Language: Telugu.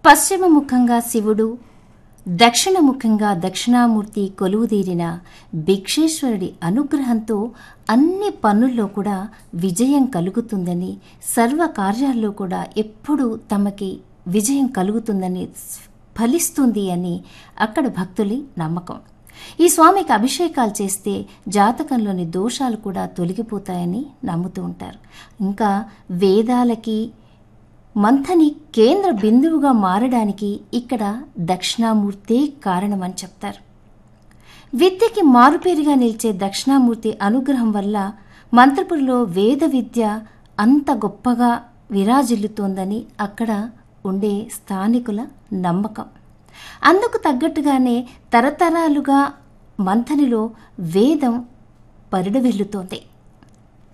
పశ్చిమముఖంగా శివుడు దక్షిణముఖంగా దక్షిణామూర్తి కొలువుదీరిన భిక్షేశ్వరుడి అనుగ్రహంతో అన్ని పనుల్లో కూడా విజయం కలుగుతుందని సర్వ కార్యాల్లో కూడా ఎప్పుడూ తమకి విజయం కలుగుతుందని ఫలిస్తుంది అని అక్కడ భక్తులి నమ్మకం ఈ స్వామికి అభిషేకాలు చేస్తే జాతకంలోని దోషాలు కూడా తొలగిపోతాయని నమ్ముతూ ఉంటారు ఇంకా వేదాలకి మంథని కేంద్ర బిందువుగా మారడానికి ఇక్కడ దక్షిణామూర్తే కారణమని చెప్తారు విద్యకి మారుపేరుగా నిలిచే దక్షిణామూర్తి అనుగ్రహం వల్ల మంత్రపురిలో వేద విద్య అంత గొప్పగా విరాజిల్లుతోందని అక్కడ ఉండే స్థానికుల నమ్మకం అందుకు తగ్గట్టుగానే తరతరాలుగా మంథనిలో వేదం పరిడవెల్లుతోంది